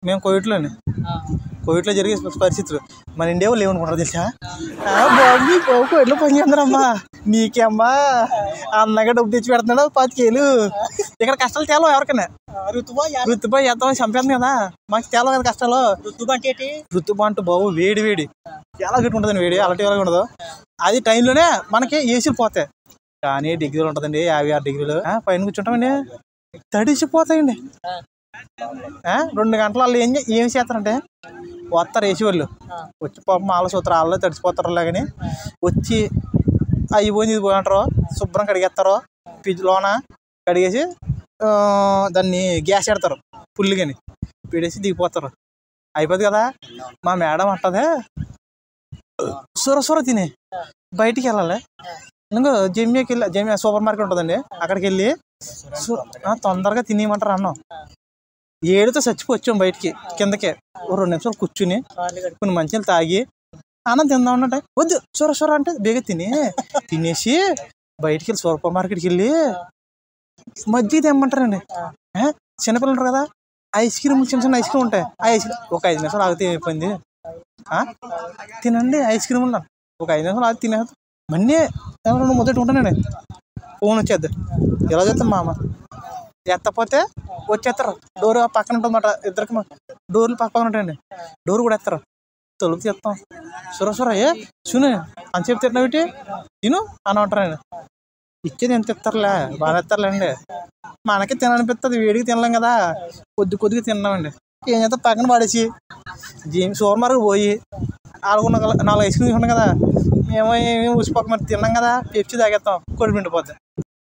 మేము కోవిడ్లోనే కోవిడ్లో జరిగే పరిస్థితులు మన ఇండియాలో లేవనుకుంటారు తెలుసా ఆ, బాబు బాబు కోవిడ్లో పని చేస్తున్నారమ్మా నీకేమ్మా అన్నగా డబ్బు తెచ్చి పెడుతున్నాడు పాతికేలు ఇక్కడ కష్టాలు తేలవు ఎవరికైనా ఋతువా ఋతుపై ఎంతమంది చంపేస్తుంది కదా మాకు తేలవు కదా కష్టాలు ఋతువు అంటే ఏంటి ఋతుపా అంటూ బాబు వేడి వేడి చాలా గట్టి ఉంటుంది వేడి అలాంటి వాళ్ళకి ఉండదు అది టైంలోనే మనకి ఏసీలు పోతాయి కానీ డిగ్రీలు ఉంటుందండి యాభై ఆరు డిగ్రీలు ఆ, పైన కూర్చుంటామండి తడిసిపోతాయండి ఆ, రెండు గంటలు వాళ్ళు ఏం చే- ఏం చేస్తారంటే వస్తారు ఏసీ వాళ్ళు వచ్చి పాపం వాళ్ళ సూత్రం వాళ్ళు తడిసిపోతారు కానీ వచ్చి అవి పోయింది ఇది పోయి అంటారు శుభ్రం కడిగేస్తారు ఫ్రిడ్జ్ లోన కడిగేసి ఆ, దాన్ని గ్యాస్ పెడతారు పుల్లిగాని పెడేసి దిగిపోతారు అయిపోద్ది కదా మా మేడం అంటదే సూర సూర తినే బయటికి వెళ్ళాలి ఇంకో జమ్యాకి వెళ్ళి జమ్యా సూపర్ మార్కెట్ ఉంటుందండి అక్కడికి వెళ్ళి సు- ఆ, తొందరగా తినేయమంటారు అన్నం ఏడుతో చచ్చిపోవచ్చాం బయటికి కిందకే ఓ రెండు నిమిషాలు కూర్చుని కొన్ని మంచిలు తాగి అన్నం తిందాం అంటే వద్దు సూర సూర అంటే బేగ తిని తినేసి బయటికి వెళ్ళి సూపర్ మార్కెట్కి వెళ్ళి మజ్జిగ తెమ్మంటారండి ఆ, చిన్నపిల్లలు ఉంటారు కదా ఐస్ క్రీమ్ చిన్న చిన్న ఐస్ క్రీమ్ ఉంటాయి ఆ ఐస్ క్రీమ్ ఒక ఐదు నిమిషాలు ఆగితే అయిపోయింది ఆ? తినండి ఐస్ క్రీమ్ ఉన్నారు ఒక ఐదు నిమిషాలు ఆగి తినే మన్నీ ఏమన్నా మొదటి ఉంటానండి ఫోన్ వచ్చేద్ది ఎలా చేస్తాం మామ ఎత్తపోతే వచ్చేస్తారు డోర్ పక్కన ఉంటుందన్నమాట ఇద్దరికి డోర్లు పక్క పక్కన ఉంటాయండి డోర్ కూడా ఎత్తారు తలుపు తీస్తాం సుర సుర ఏ చూను అని చెప్పి తిన్నావు ఇటు తిను అని అంటారండి ఇచ్చేది ఎంత ఇస్తారులే బాగా ఇస్తారులేండి మనకి తిననిపిస్తుంది వేడికి తినలేం కదా కొద్ది కొద్దిగా తిన్నామండి ఏం చేస్తా పక్కన పడేసి జీమ్ సూపర్ మార్కెట్ పోయి ఆడుకున్న నాలుగు ఐస్ క్రీమ్ ఉన్నాయి కదా మేము ఏమి ఉసిపోక మరి తిన్నాం కదా పెప్సీ తాగేస్తాం కొడిపిండిపోద్ది